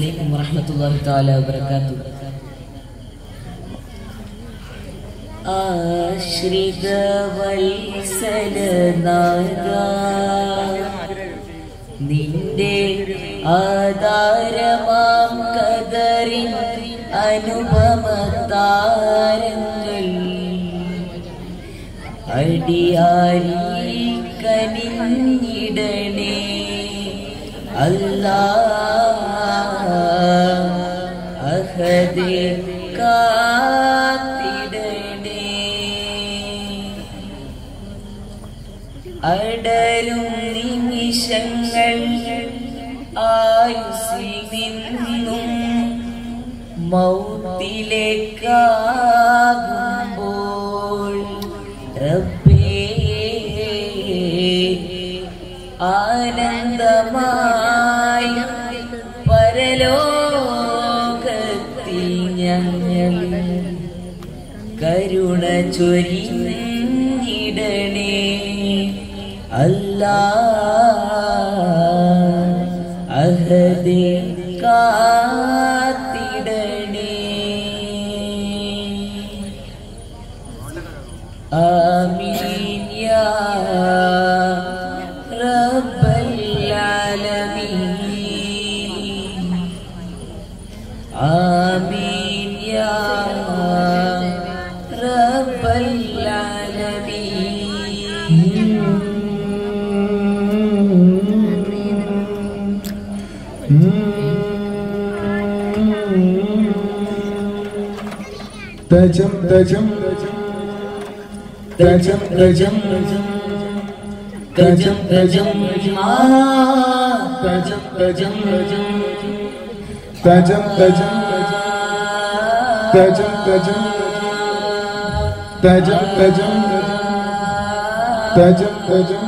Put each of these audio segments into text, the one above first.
عليكم ورحمة الله تعالى وبركاته ആശ്രിത വത്സലനാഥ നിന്റെ ആധാരമാം കതറിൻ അനുപമതാരങ്ങൾ അടിയാരി കനിഞ്ഞിടണേ അല്ലാ അഹദേ കാത്തിടണേ അടരും നിമിഷങ്ങൾ ആയുസിൽ നിന്നും മൗത്തിലേക്കാകുമ്പോൾ റബ്ബേ ആനന്ദമായി പരലോകത്തിൽ ഞങ്ങൾ കരുണ ചൊരിഞ്ഞിടണേ അല്ലാ അഹദേ കാത്തിടണേ ആമീൻ യാ റബ്ബൽ ആലമീൻ ആമീൻ യാ റബ്ബൽ ആലമീൻ തജം തജം തജം തജം ഗജം ഗജം ആ തജം തജം തജം തജം തജം തജം തജം തജം തജം തജം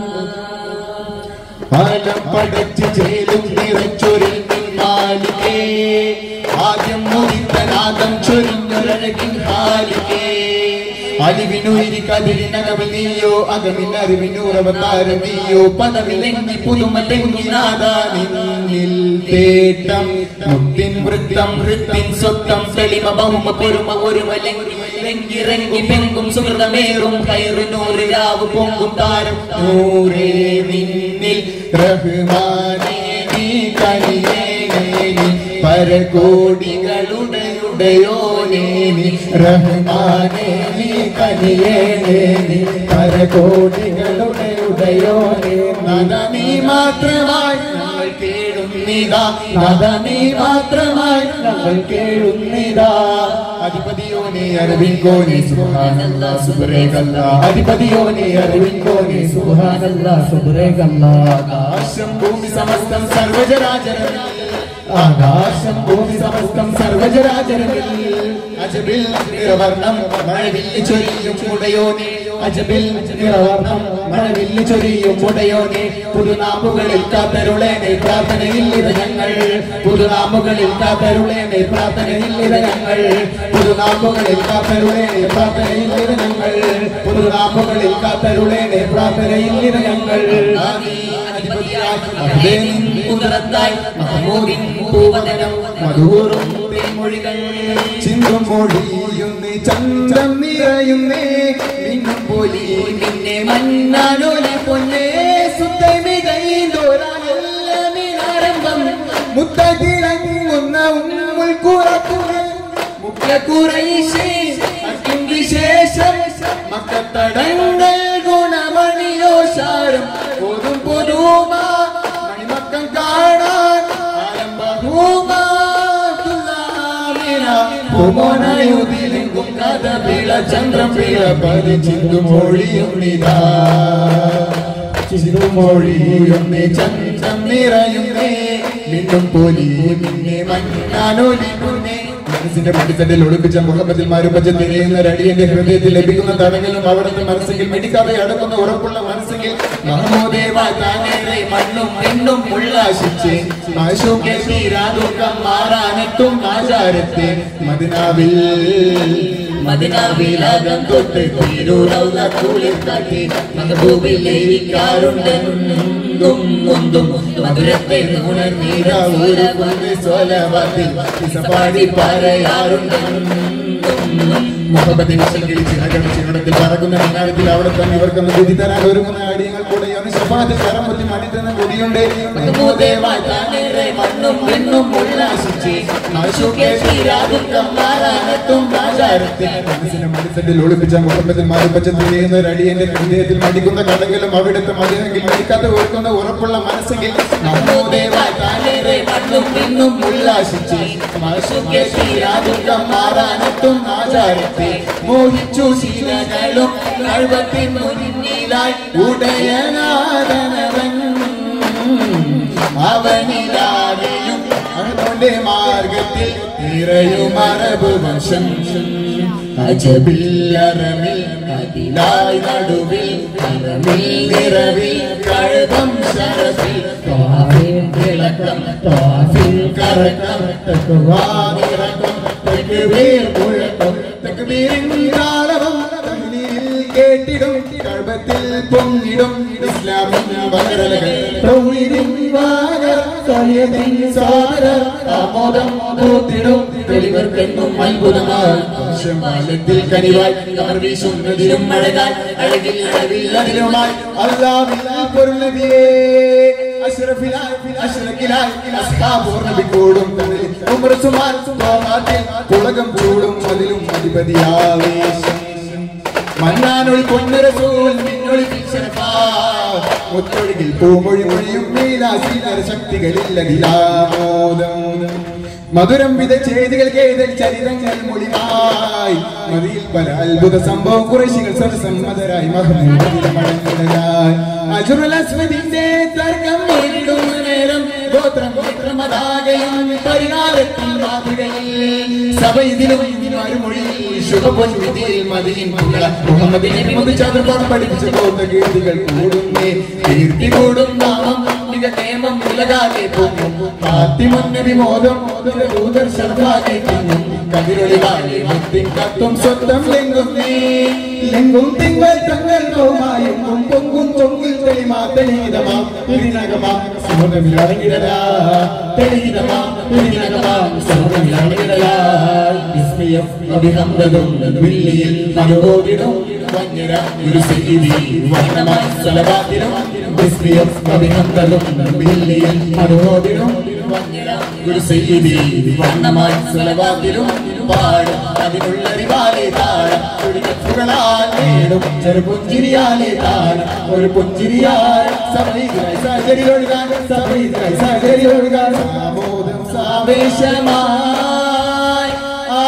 ആലം പടച്ചു ചേലും നിറച്ചൊരിൽ മാലികേ ആദ്യം മുതിത്തനാദം ചൊരിഞ്ഞൊരഴകിൻ ഹാലികേ അലിവിനുയിരി കതിരിനകവിൽ നീയോ അകമിനറിവിനൂറവതാരം നീയോ പദവിലെങ്ങി പുതുമലെങ്ങി നാദാ നിന്നിൽ തേട്ടം മുത്തിൻ വൃത്തം ഹൃത്തിൻ സ്വത്തം തെളിമ ബഹുമ പെരുമ ഒരുമ ലെങ്കിറങ്ങി പെങ്കും സുഹൃതമേറും കയറു നൂറ് രാവ് പൊങ്കും താരം നൂറേ നിന്നിൽ റഹ്മാനേ നീ കനിയേനേ നീ പരകോടികളുടെ ഉടയോനേ നീ റഹ്മാനേ നീ കനിയേനേ നീ പരകോടികളുടെ ഉടയോനേ നദ നീ മാത്രമായി ഞങ്ങൾ കേഴുന്നിതാ നദ നീ മാത്രമായി ഞങ്ങൾ കേഴുന്നിതാ അധിപതിയോനെ അരവിങ്കോനെ സുബ്ഹാനല്ലാ സുബ്രേകല്ലാ അധിപതിയോനെ അരവിങ്കോനെ സുബ്ഹാനല്ലാ സുബ്രേകല്ലാ ആകാശം ഭൂമി സമസ്തം സർവജരാചരങ്ങളിൽ ആകാശം ഭൂമി സമസ്തം സർവജരാചരങ്ങളിൽ അജബിൽ നിറവർണം മഴവില്ല് ചൊരിയും ഉടയോനെ അജബിൽ നിറവർണം മഴവില്ല് ചൊരിയും ഉടയോനെ പുതുനാമ്പുകളിൽ കാത്തരുളേനെ പ്രാർത്ഥനയില്ലിത് ഞങ്ങൾ പുതുനാമ്പുകളിൽ കാത്തരുളേനെ പ്രാർത്ഥനയില്ലിത് ഞങ്ങൾ പുതുനാമ്പുകളിൽ കാത്തരുളേനെ പ്രാർത്ഥനയില്ലിത് ഞങ്ങൾ പുതുനാമ്പുകളിൽ കാത്തരുളേനെ പ്രാർത്ഥനയില്ലിത് ഞങ്ങൾ കുതിരത്തായി മഹമൂദിൻ പൂവതനം മധുറും തേൻമൊഴികൾ ചിന്തും മൊഴിയുന്നേ ചന്ദ്രം നിറയുന്നേ മിന്നും പോലി നിന്നെ മന്നാനോലെ പൊന്നേ സുത്തമികൈന്തോരാരംഭം മുത്തകിഴങ്ങുന്ന ഉമ്മുൽ കുറക്കുമേ മുഖ്യ കുറൈശേ അക്കിൻ വിശേഷം മക്കത്തടങ്ങൾ ഗുണമണിയോശാരം പൊതും പൊതുമ മണിമക്കം കാണാൻ പൂമോനയുതിലെങ്കും കഥ പിള ചന്ദ്രം പിള പതി ചിന്തു മൊഴിയുന്നിതാ ചിന്തു മൊഴിയുന്നേ ചന്ദ്രം നിറയുന്നേ നിന്നും പോലി നിന്നെ മഞ്ഞാനൊലിക്കുന്നേ മനസ്സിന്റെ മടിത്തട്ടിൽ ഒളിപ്പിച്ച മുഖപ്പത്തിൽ മാരുപച്ച തിരയുന്ന രടിയന്റെ ഹൃദയത്തിൽ ലഭിക്കുന്ന തടങ്ങളും അവിടുത്തെ മനസ്സെങ്കിൽ മെഡിക്കാതെ അടക്കുന്ന ഉറപ്പുള്ള മനസ്സെങ്കിൽ മഹമോദേവാനേറെ മണ്ണും പെണ്ണും ഉള്ളാശിച്ച് ആശുക്കെ തീരാ ദുഃഖം മാറാനെത്തും ആചാരത്തെ മദിനാവിൽ മദിനാവിലാകം തൊട്ട് തീരൂറൗല കൂളിൽ കാട്ടി മകബൂബിൽ ലയിക്കാറുണ്ടെന്നും മുന്തും മധുരത്തെ ഉണർന്നീര ഒരു കൊണ്ട് സ്വലവാത്തിൽ പാടി പറയാറുണ്ടെന്നും മുഹമ്മദ് വിശൽ ചിറകടിച്ചിടത്തിൽ പറക്കുന്ന നിന്നാരത്തിൽ അവിടെ തന്നെ ഇവർക്കൊന്ന് വിധി തരാൻ ഒരുങ്ങുന്ന അടിയങ്ങൾ കൂടെയാണ് ഷഫാത്തിൽ കരമ്പത്തി മണിത്തന്ന കൊടിയുണ്ട് മഹമൂദേവായി താനേറെ മണ്ണും പെണ്ണും ഉല്ലാസിച്ച് മാശുക്കെ തീരാതുക്കം മാറാനെത്തും ആചാരത്തിൽ മനസ്സിനെ മനസ്സിൽ ഒളിപ്പിച്ച മുഹമ്മദിൽ മാറിപ്പച്ച തിരിയുന്ന ഒരു അടിയന്റെ ഹൃദയത്തിൽ മടിക്കുന്ന കടങ്കിലും അവിടുത്തെ മതിയെങ്കിൽ മടിക്കാത്ത ഓർക്കുന്ന ഉറപ്പുള്ള മനസ്സെങ്കിൽ മഹമൂദേവായി താനേറെ മണ്ണും പെണ്ണും ഉല്ലാസിച്ച് മാശുക്കെ തീരാതുക്കം മാറാനെത്തും ആചാരത്തിൽ മോഹിച്ചു ശീലകളും കഴിവത്തിൻ മുന്നിലായി ഉടയനാഥനവൻ അവനിലാകെയും അവന്റെ മാർഗത്തിൽ നിറയും അറബ് വശം അജബില്ലറമിൽ അതിലായി നടുവിൽ അറമിൽ നിറവിൽ കഴുതം ശരസിൽ ത്വാഫിൻ തിളക്കം ത്വാഫിൻ കറക്കം തക്വാനിറക്കം തക്ബീർ മുഴക്കം തക്ബീരിൻ താളവും തഹ്ലീൽ കേട്ടിടും കഴബത്തിൽ പൊങ്ങിടും ഇസ്ലാമിൻ വകരലകൾ തൗഹീദിൻ വാകർ സയ്യിദിൻ സാര ആമോദം പൂത്തിടും തെളിവർക്കെന്നും അത്ഭുതമായി കാലത്തിൽ കനിവായി അവർ വീശുന്നതിലും അഴകാൽ അഴകിൽ അഴവിൽ അതിലുമായി അല്ലാഹുവിൽ പൊരുൾ നബിയേ അഷ്റഫിലായി അഷ്റഫിലായി അസ്ഹാബുർ നബി കൂടും തണലിൽ ഉമർ സുമാൻ തോമാത്തിൽ പുളകം ചൂടും അതിലും അധിപതിയാവേശം മന്നാനൊളി പൊന്നരസൂൽ മിന്നൊളി ശരഫാ മുത്തൊഴുകിൽ പൂമൊഴി മൊഴിയും നീലാസീനര ശക്തികളില്ല ദിലാമോദം മധുരം വിധ ചെയ്തികൾ കേതൽ ചരിതങ്ങൾ മൊഴിമായി മതിയിൽ പല അത്ഭുത സംഭവം കുറശികൾ സർസമ്മതരായി മഹമ്മൂദിൽ മടങ്ങിടലായി അജുറുൽ അസ്വദിന്റെ തർക്കം നേരിടുന്ന നേരം ഗോത്രം ഗോത്രമതാകയും പരിഹാരത്തിൽ മാതൃകയിൽ സഭ ഇതിലും മറുമൊഴിയിൽ ശുഭപൊൻവിധിയിൽ മതിയും പുകള മുഹമ്മദിനെ മുമ്പ് ചതുർപ്പാട് പഠിപ്പിച്ച ബൗദ്ധ കീർത്തികൾ കൂടുന്നേ കീർത്തി കൂടും നാമം മിക നിയമം ഉലകാതെ പോകും പാത്തിമൊന്ന വിമോദം ദൂതർ ശർദ്ധാകെ തിങ്ങും കതിരൊളിവാളി മുത്തിൻ കത്തും സ്വത്തം ലെങ്കും നീ ലെങ്കും തിങ്കൾ തങ്ങൾ നോമായെങ്കും പൊങ്കും തൊങ്ങിൽ തെളിമാ തെളിതമാം തിരിനകമാം സുമതമിൽ അടങ്ങിടലാ തെളിതമാം തിരിനകമാം സുമതമിൽ അടങ്ങിടലാ വിസ്മയം അഭിനന്ദതും വില്ലിയിൽ അനുഭവിടും വന്യര ഒരു സീതി വർണ്ണമായി സ്ഥലവാതിലും വിസ്മയം അഭിനന്ദതും വില്ലിയിൽ അനുഭവിടും വന്യര ഒരു സീതി വർണ്ണമായി സ്ഥലവാതിലും പാടും അതിനുള്ള റിവാലെ താഴം തുടിക്കത്തുകളാൽ നേടും ചെറുപുഞ്ചിരിയാലെ താഴം ഒരു പുഞ്ചിരിയാൽ സഭയിലായി സാഹചര്യം ഒഴുകാൻ സഭയിലായി സാഹചര്യം ഒഴുകാൻ സാമോദം സാവേശമായി ആ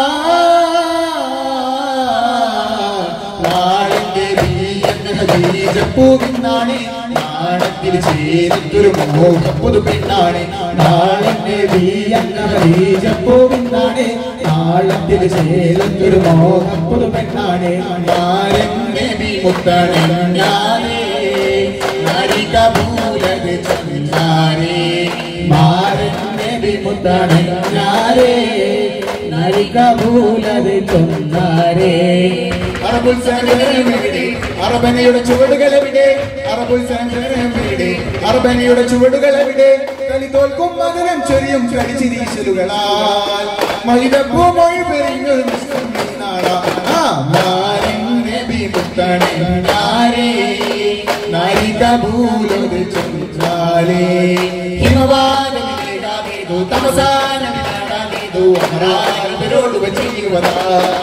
നാളിന്റെ ബീജപ്പൂവിന്നാണ് നാണത്തിൽ ചേർത്തൊരു മോഹപ്പുതു പെണ്ണാണ് നാളിന്റെ ബീജപ്പൂവിന്നാണ് നാളത്തിൽ ചേർത്തൊരു മോഹപ്പുതു പെണ്ണാണ് നാരങ്ങ ബി മുത്താണ് ഞാനേ നാരിക ഭൂലത് ചന്ദ്രാരേ മാരങ്ങ ബി മുത്താണ് ഞാനേ നാരിക ഭൂലത് ചൊന്നാരേ അറബുൽ എവിടെ അറബനയുടെ ചുവടുകൾ എവിടെ അറബുൽ എവിടെ അറബനയുടെ ചുവടുകൾ എവിടെ കളി തോൽക്കും മകരം ചെറിയും കളിച്ചിരീശലുകളാൽ മൈതപ്പൂ മൊഴി പെരിഞ്ഞൊരു മുസ്ലിം നാടാ ആ മാരിൻ നബി മുത്താണ് നാരേ നാരിക ഭൂലത് ചന്ദ്രാലേ ഹിമവാനമിലേകാതേതു തമസാനമിലാടാതേതു അമരാരവരോട് വച്ചിരുവതാ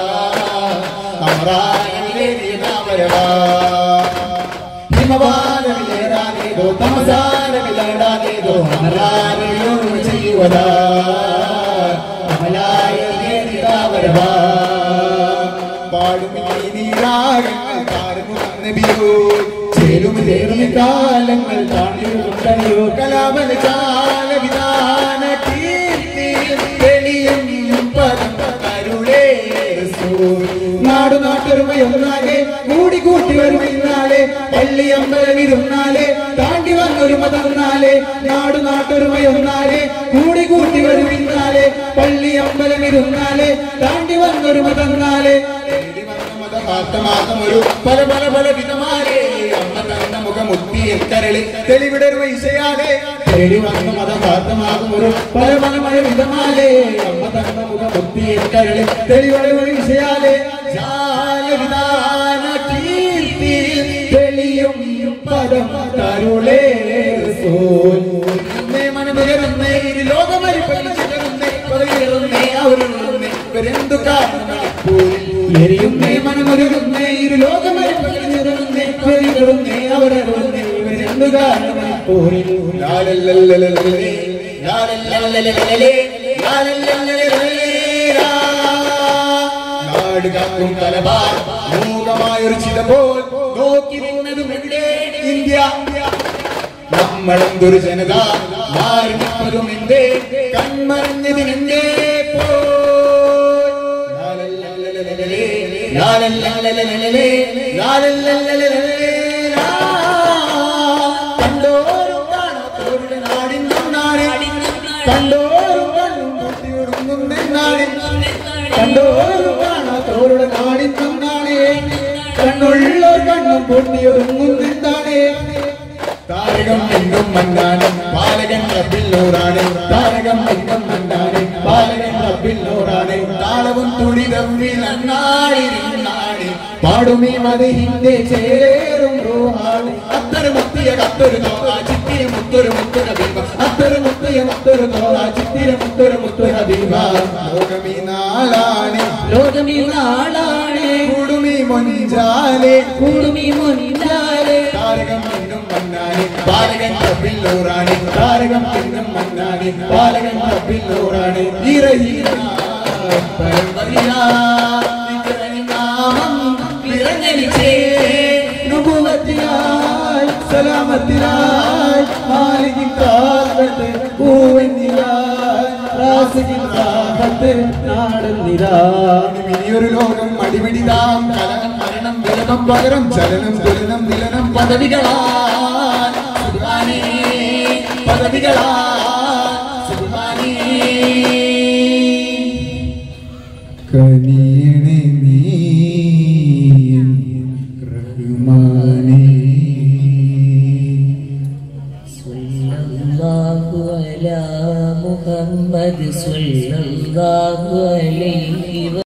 അമരാരവിലേറിയതാവരവാ ഹിമവാനമിലേറാതേതോ തമസാനമിലാടാതേതോ അമരാരവരോട് വച്ചിരുവതാ അമലായറിയതാവരവാ പാടുമി നീരാകങ്ങൾ താരമുഖ നബിയോ ചേലും ചേർന്ന് കാലങ്ങൾ താണിയോ കലാമന ചാല വിധാന കീർത്തി തെളിയും പദം കരുളേ നാടു നാട്ടൊരുമയൊന്നാലെ കൂടി കൂട്ടി വരുമെന്നാലെ പള്ളിയമ്പലമിരുന്നാലെ താണ്ടി വന്നൊരു മതന്നാലെ നാടു നാട്ടൊരുമയൊന്നാലെ കൂടി കൂട്ടി വരുമെന്നാലെ പള്ളി അമ്പലം ഇരുന്നാലേ താണ്ടി വന്നൊരു മതന്നാലേ തേടി വന്ന മതമാർത്ഥമാർഗം ഒരു പല പല പല വിധമാലേ അമ്മ തന്ന മുഖമുത്തി കരളി തെളിവിടൊരു വൈശയാലേ തേടി വന്ന മതമാർത്ഥമാർഗം ഒരു പല പല പല വിധമാലേ അമ്മ തന്ന മുഖമുത്തി കരളി തെളിവിടൊരു വൈശയാലേ ജാലവിധാന കീർത്തിയിൽ തെളിയും പദം തരുളേ സോൻ എന്നേ മനമുയരുന്നേ ഇരു ലോകമരിപ്പല്ലി ചിതറുന്നേ പതയേറുന്നേ അവരുന്നേ ഇവരെന്തു കാരണം എരിയുന്നേ മനമൊരുങ്ങുന്നേ ഇരു ലോകമരിപ്പല്ലി ചിതറുന്നേ പതയേറുന്നേ അവരുന്നേ ഇവരെന്തു കാരണം ലാലല്ലല്ലലലലേ ലാലല്ലല്ലലലലേ ലാലല്ലല്ലലലലേ നാട് കാക്കും തലവാർ മൂകമായൊരു ചിത പോൽ നോക്കി നിന്നതും എവിടെ ഇന്ത്യ നമ്മളെന്തൊരു ജനത മാറി നിൽപ്പതും എന്തേ കൺമറഞ്ഞതിനെന്തേ കണ്ടോരും കാണാത്തോരുടെ നാടിൻ നന്നാണ് കണ്ടോരും കണ്ണും പൊട്ടിയൊടുങ്ങും നിന്നാടിൻ കണ്ടോരും കാണാത്തോരുടെ നാടിൻ നന്നാണേ കണ്ണുള്ളോർ കണ്ണും പൊട്ടിയൊടുങ്ങും നിന്നാണേ താരകം എന്നും മന്നാണ് പാലകൻ റബ്ബില്ലൂറാണ് താരകം എന്നും മന്നാണ് പാലകൻ റബ്ബില്ലൂറാണ് താളവും തുണി തമ്മിൽ അന്നാടിരുന്നാണ് പാടുമീ മതിഹിന്റെ ചേരേറും റൂഹാണ് അത്തരം മുത്തിയ കത്തൊരു തോറ ചിത്തിയ മുത്തൊരു മുത്തുര ദീപ അത്തരം മുത്തിയ മുത്തൊരു തോറ ചിത്തിയ മുത്തൊരു മുത്തുര ദീപ ലോകമീ നാളാണ് ലോകമീ നാളാണ് കൂടുമീ മൊഞ്ചാലെ കൂടുമീ മുന്നിലാലെ താരകം എന്നും മന്നാനി പാലകൻ റബ്ബില്ലൂറാണ് താരകം എന്നും മന്നാനി പാലകൻ റബ്ബില്ലൂറാണ് ഇറഹീന പരമ്പരിയാ നാമം വിറങ്ങലിച്ചേ നുബുവത്തിലായി സലാമത്തിലായി മാലികിൻ കാലത്ത് പൂവെന്നിലായി റാസികിൻ കാലത്ത് നാടുന്നിലായി ഇനിയൊരു ലോകം അടിപിടിതാം കലനം മരണം വിലപം പകരം ചലനം തുലനം നിലനം പദവികളാൽ സുബ്ഹാനേ, പദവികളാൽ സുബ്ഹാനേ. കനിയണേ നീ റഹ്മാനേ സല്ലല്ലാഹു അലാ മുഹമ്മദ് സല്ലല്ലാഹു അലൈഹി